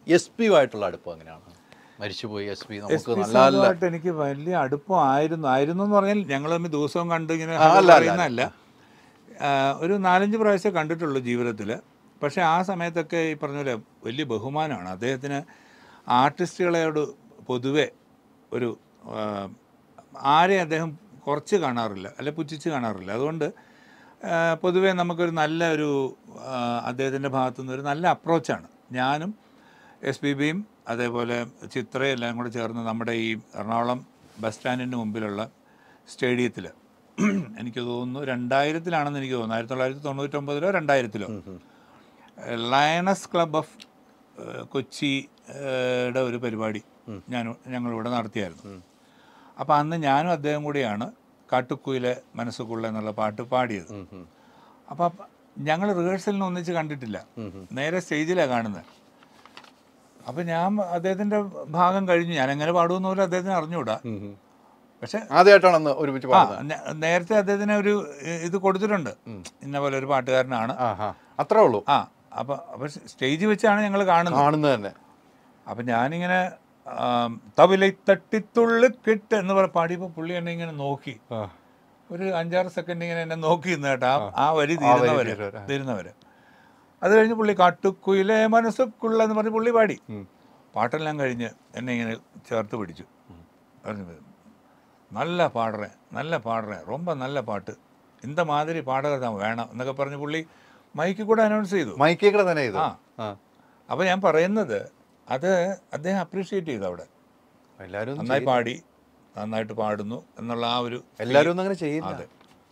S പിയുമായിട്ടുള്ള അടുപ്പം എങ്ങനെയാണ് മരിച്ചുപോയി എസ് പി എസ് നമുക്ക് പി നല്ല നല്ല സാറുമായിട്ട് എനിക്ക് വലിയ അടുപ്പമായിരുന്നു ആയിരുന്നു എന്ന് പറഞ്ഞാൽ ഞങ്ങൾ തമ്മിൽ ദിവസവും കണ്ട് ഇങ്ങനെ ആ, അല്ല, അല്ല, പറയുന്നതല്ല ആ, ഒരു നാലഞ്ച് പ്രാവശ്യം കണ്ടിട്ടുള്ളൂ ജീവിതത്തിൽ പക്ഷേ ആ സമയത്തൊക്കെ ഈ പറഞ്ഞ പോലെ വലിയ ബഹുമാനമാണ് അദ്ദേഹത്തിന് ആർട്ടിസ്റ്റുകളോട് പൊതുവെ ഒരു ആ, ആരെയും അദ്ദേഹം കുറച്ച് കാണാറില്ല അല്ലെ പുച്ഛിച്ച് കാണാറില്ല അതുകൊണ്ട് ആ, പൊതുവെ നമുക്കൊരു നല്ല ഒരു ആ, അദ്ദേഹത്തിൻ്റെ ഭാഗത്തുനിന്ന് ഒരു നല്ല അപ്രോച്ചാണ് ഞാനും എസ് പി ബിയും അതേപോലെ ചിത്രയും എല്ലാം കൂടെ ചേർന്ന് നമ്മുടെ ഈ എറണാകുളം ബസ് സ്റ്റാൻഡിൻ്റെ മുമ്പിലുള്ള സ്റ്റേഡിയത്തിൽ എനിക്ക് തോന്നുന്നു രണ്ടായിരത്തിലാണെന്ന് എനിക്ക് തോന്നുന്നു ആയിരത്തി തൊള്ളായിരത്തി തൊണ്ണൂറ്റൊമ്പതിലോ രണ്ടായിരത്തിലോ ലയണസ് ക്ലബ് ഓഫ് കൊച്ചി ഏഹ്, ടെ ഒരു പരിപാടി ഞാൻ ഞങ്ങളിവിടെ നടത്തിയായിരുന്നു അപ്പോൾ അന്ന് ഞാനും അദ്ദേഹം കൂടിയാണ് കാട്ടുക്കുയിലെ മനസ്സുക്കുള്ള എന്നുള്ള പാട്ട് പാടിയത് അപ്പോൾ ഞങ്ങൾ റിഹേഴ്സലിന് ഒന്നിച്ച് കണ്ടിട്ടില്ല നേരെ സ്റ്റേജിലാണ് കാണുന്നത് അപ്പോൾ ഞാൻ അദ്ദേഹത്തിൻ്റെ ഭാഗം കഴിഞ്ഞു ഞാൻ എങ്ങനെ പാടുമെന്ന് പോലും അദ്ദേഹത്തിന് അറിഞ്ഞുകൂടാ പക്ഷേ ആദ്യമായിട്ടാണ് അന്ന് ഒരുമിച്ച് ആ പാടുന്നത് ന- നേരത്തെ അദ്ദേഹത്തിന് ഒരു ഇ- ഇത് കൊടുത്തിട്ടുണ്ട് ഇന്ന പോലെ ഒരു പാട്ടുകാരനാണ് ആ ഹാ അത്രേ ഉള്ളൂ ആ അപ്പോൾ അപ്പോൾ സ്റ്റേജ് വെച്ചാണ് ഞങ്ങൾ കാണുന്നത് കാണുന്നത് തന്നെ അപ്പം ഞാനിങ്ങനെ ആം, തവിലൈ തട്ടിത്തുള്ളി കിട്ട് എന്ന് പറഞ്ഞ പാടിയപ്പോൾ പുള്ളി എന്നെ ഇങ്ങനെ നോക്കി ആ. ഒരു അഞ്ചാറ് സെക്കൻഡ് ഇങ്ങനെ എന്നെ നോക്കി നിന്ന് കേട്ടോ ആ- ആ വരി തീരുന്നവരെ തീരുന്നവരെ, ആ. തീരുന്നവരെ അത് കഴിഞ്ഞ് പുള്ളി കാട്ടുക്കുയിലെ മനസ്സുക്കുള്ള എന്ന് പറഞ്ഞ് പുള്ളി പാടി പാട്ടെല്ലാം കഴിഞ്ഞ് എന്നെ ഇങ്ങനെ ചേർത്ത് പിടിച്ചു പറഞ്ഞു, നല്ല പാടുറേ നല്ല പാടുറേ ரொம்ப നല്ല പാട്ട് இந்த மாதிரி പാടകർ தான் വേണം എന്നൊക്കെ പറഞ്ഞ് പുള്ളി മൈക്കിൽ കൂടെ അനൗൺസ് ചെയ്തു മൈക്കേക്കടെ തന്നെ ഇത് ആ. ആ അപ്പോൾ ഞാൻ പറയുന്നത് അത് അദ്ദേഹം അപ്രീഷിയേറ്റ് ചെയ്തു അവിടെ എല്ലാവരും ഒന്ന് നന്നായി പാടി നന്നായിട്ട് പാടുന്നു എന്നുള്ള ആ ഒരു എല്ലാവരും ഒന്നും അങ്ങനെ ചെയ്യില്ല അതെ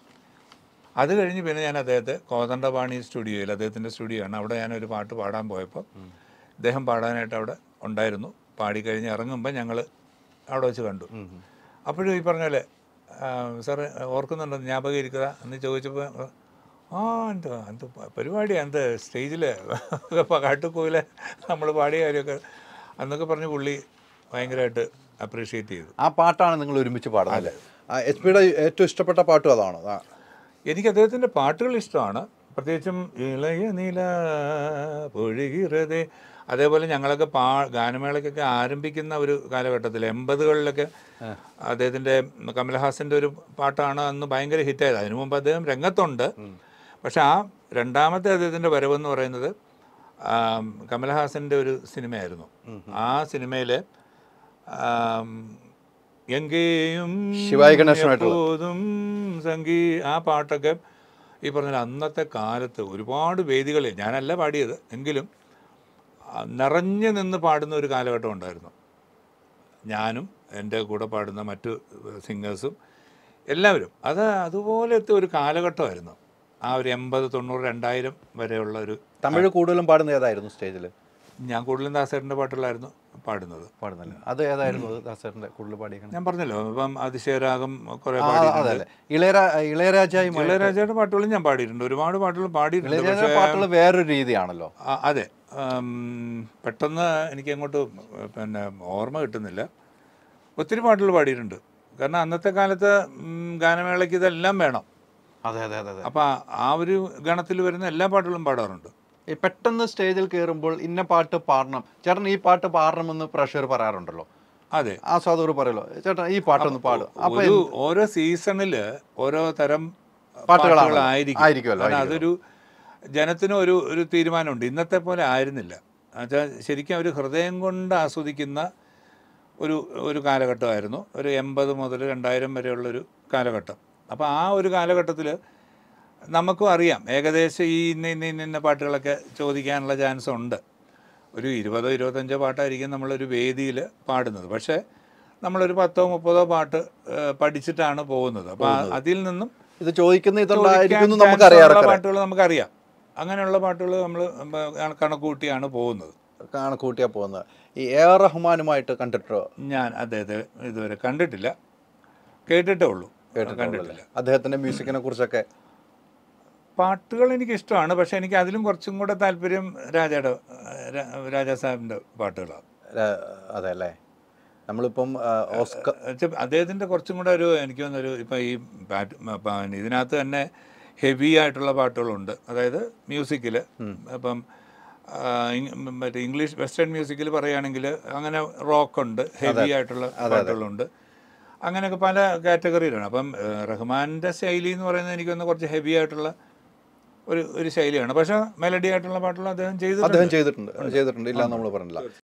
അത് കഴിഞ്ഞ് പിന്നെ ഞാൻ അദ്ദേഹത്തെ കോതണ്ടപാണി സ്റ്റുഡിയോയിൽ അദ്ദേഹത്തിൻ്റെ സ്റ്റുഡിയോ ആണ് അവിടെ ഞാനൊരു പാട്ട് പാടാൻ പോയപ്പോൾ അദ്ദേഹം പാടാനായിട്ട് അവിടെ ഉണ്ടായിരുന്നു പാടിക്കഴിഞ്ഞ് ഇറങ്ങുമ്പോൾ ഞങ്ങൾ അവിടെ വെച്ച് കണ്ടു അപ്പോഴും ഈ പറഞ്ഞ പോലെ സാറ് ഓർക്കുന്നുണ്ടോ ജ്ഞാപകം ഇരിക്കുക എന്ന് ചോദിച്ചപ്പോൾ ആ എന്ത് എന്ത് പരിപാടി എന്ത് സ്റ്റേജിൽ കാട്ടുകൂലെ നമ്മൾ പാടിയ കാര്യമൊക്കെ എന്നൊക്കെ പറഞ്ഞ് പുള്ളി ഭയങ്കരമായിട്ട് അപ്രീഷിയേറ്റ് ചെയ്തു ആ പാട്ടാണ് നിങ്ങൾ ഒരുമിച്ച് പാടുന്നത് എസ് പിയുടെ ഏറ്റവും ഇഷ്ടപ്പെട്ട പാട്ടും അതാണ് ആ. എനിക്ക് അദ്ദേഹത്തിൻ്റെ പാട്ടുകൾ ഇഷ്ടമാണ് പ്രത്യേകിച്ചും ഇളയ നില പൊഴുകിറതെ അതേപോലെ ഞങ്ങളൊക്കെ പാ ഗാനമേളയ്ക്കൊക്കെ ആരംഭിക്കുന്ന ഒരു കാലഘട്ടത്തിൽ എൺപതുകളിലൊക്കെ അദ്ദേഹത്തിൻ്റെ കമൽഹാസൻ്റെ ഒരു പാട്ടാണ് അന്ന് ഭയങ്കര ഹിറ്റായത് അതിനു മുമ്പ് അദ്ദേഹം രംഗത്തുണ്ട് പക്ഷെ ആ രണ്ടാമത്തെ അദ്ദേഹത്തിൻ്റെ വരവെന്ന് പറയുന്നത് ആം, കമൽഹാസൻ്റെ ഒരു സിനിമയായിരുന്നു ആ സിനിമയിൽ എങ്കേയും ശിവാജി ഗണേശനുമായിട്ടുള്ള. എപ്പോതും സംഗീ ആ പാട്ടൊക്കെ ഈ പറഞ്ഞ പോലെ അന്നത്തെ കാലത്ത് ഒരുപാട് വേദികളിൽ ഞാനല്ല പാടിയത് എങ്കിലും ആ, നിറഞ്ഞു നിന്ന് പാടുന്ന ഒരു കാലഘട്ടം ഉണ്ടായിരുന്നു ഞാനും എൻ്റെ കൂടെ പാടുന്ന മറ്റു സിംഗേഴ്സും എല്ലാവരും അത് അതുപോലത്തെ ഒരു കാലഘട്ടമായിരുന്നു ആ ഒരു എൺപത് തൊണ്ണൂറ് രണ്ടായിരം വരെയുള്ള ഒരു തമിഴ് കൂടുതലും പാടുന്ന ഏതായിരുന്നു സ്റ്റേജിൽ ഞാൻ കൂടുതലും ദാസേട്ടൻ്റെ പാട്ടുകളായിരുന്നു പാടുന്നത് പാടുന്നില്ല അത് ഏതായിരുന്നു അത് ദാസേട്ടൻ്റെ കൂടുതൽ പാടിയേക്കണം ഞാൻ പറഞ്ഞല്ലോ ഇപ്പം അതിശയരാഗം കുറേ ആ, പാടിയിട്ടുണ്ട് അതല്ലേ ഇളയരാ ഇളയരാജയുമായി ഇളയരാജയുടെ പാട്ടുകളും ഞാൻ പാടിയിട്ടുണ്ട് ഒരുപാട് പാട്ടുകൾ പാടിയിട്ടുണ്ട് ഇളയരാജ പക്ഷേ പാട്ടുകൾ വേറൊരു രീതിയാണല്ലോ ആ, അതെ ഉം, പെട്ടെന്ന് എനിക്ക് അങ്ങോട്ട് പിന്നെ ഓർമ്മ കിട്ടുന്നില്ല ഒത്തിരി പാട്ടുകൾ പാടിയിട്ടുണ്ട് കാരണം അന്നത്തെ കാലത്ത് ഉം, ഗാനമേളയ്ക്ക് ഇതെല്ലാം വേണം അതെ അതെ അതെ അതെ അപ്പോൾ ആ ഒരു ഗണത്തിൽ വരുന്ന എല്ലാ പാട്ടുകളും പാടാറുണ്ട് ഈ പെട്ടെന്ന് സ്റ്റേജിൽ കയറുമ്പോൾ ഇന്ന പാട്ട് പാടണം ചേട്ടൻ ഈ പാട്ട് പാടണമെന്ന് പ്രഷർ പറയാറുണ്ടല്ലോ അതെ ആസ്വാദകർ പറയല്ലോ ചേട്ടൻ ഈ പാട്ടൊന്ന് പാടും അപ്പൊ ഒരു ഓരോ സീസണിൽ ഓരോ തരം പാട്ടുകളാണല്ലോ. പാട്ടുകളായിരിക്കും ആയിരിക്കുമല്ലോ, കാരണം അതൊരു ജനത്തിന് ഒരു ഒരു തീരുമാനമുണ്ട് ഇന്നത്തെ പോലെ ആയിരുന്നില്ല എന്നുവെച്ചാൽ ശരിക്കും ഒരു ഹൃദയം കൊണ്ട് ആസ്വദിക്കുന്ന ഒരു ഒരു കാലഘട്ടമായിരുന്നു ഒരു എൺപത് മുതൽ രണ്ടായിരം വരെയുള്ളൊരു കാലഘട്ടം അപ്പോൾ ആ ഒരു കാലഘട്ടത്തിൽ നമുക്കും അറിയാം ഏകദേശം ഈ ഇന്ന ഇന്ന ഇന്ന ഇന്ന പാട്ടുകളൊക്കെ ചോദിക്കാനുള്ള ചാൻസ് ഉണ്ട് ഒരു ഇരുപതോ ഇരുപത്തഞ്ചോ പാട്ടായിരിക്കും നമ്മളൊരു വേദിയിൽ പാടുന്നത് പക്ഷേ നമ്മളൊരു പത്തോ മുപ്പതോ പാട്ട് ഏഹ്, പഠിച്ചിട്ടാണ് പോകുന്നത് അപ്പോൾ അതിൽ നിന്നും ഇത് ചോദിക്കുന്ന ഇതുണ്ടായിരിക്കും ചോദിക്കാൻ നമുക്കറിയാം chance ഉള്ള പാട്ടുകൾ നമുക്കറിയാം അങ്ങനെയുള്ള പാട്ടുകൾ നമ്മൾ കണക്കൂട്ടിയാണ് പോകുന്നത് കണക്കൂട്ടിയാ പോകുന്നത് ഈ എ ആർ റഹ്മാനുമായിട്ട് കണ്ടിട്ടോ ഞാൻ അദ്ദേഹത്തെ ഇതുവരെ കണ്ടിട്ടില്ല കേട്ടിട്ടേ ഉള്ളൂ കണ്ടിട്ടില്ല അദ്ദേഹത്തിന്റെ മ്യൂസിക്കിനെ കുറിച്ചൊക്കെ പാട്ടുകൾ എനിക്ക് ഇഷ്ടമാണ് പക്ഷെ എനിക്ക് അതിലും കുറച്ചും കൂടെ താല്പര്യം രാജയുടെ രാ- രാജാ സാഹിബിൻ്റെ പാട്ടുകളാണ് ഏഹ്, അതെ അല്ലേ നമ്മളിപ്പം ഏഹ്, ഓസ്കർ എന്നുവെച്ചാൽ അദ്ദേഹത്തിൻ്റെ കുറച്ചും കൂടെ ഒരു എനിക്ക് തോന്നുന്നൊരു ഇപ്പം ഈ പാട്ട് മ- പ- ഇതിനകത്ത് തന്നെ ഹെവി ആയിട്ടുള്ള പാട്ടുകളുണ്ട് അതായത് മ്യൂസിക്കിൽ ഇപ്പം ആ, ഇങ്- മറ്റേ ഇംഗ്ലീഷ് വെസ്റ്റേൺ മ്യൂസിക്കിൽ പറയുകയാണെങ്കിൽ അങ്ങനെ റോക്ക് ഉണ്ട് ഹെവി ആയിട്ടുള്ള പാട്ടുകളുണ്ട് അങ്ങനെയൊക്കെ പല കാറ്റഗറിയിലാണ് അപ്പം ഏഹ്, റഹ്മാൻ്റെ ശൈലി എന്ന് പറയുന്നത് എനിക്കൊന്ന് കുറച്ച് ഹെവി ആയിട്ടുള്ള ഒരു ഒരു ശൈലിയാണ് പക്ഷേ മെലഡി ആയിട്ടുള്ള പാട്ടുകൾ അദ്ദേഹം ചെയ്തിട്ടുണ്ട് അദ്ദേഹം ചെയ്തിട്ടുണ്ട് ചെയ്തിട്ടുണ്ട് ഇല്ല നമ്മൾ പറഞ്ഞില്ല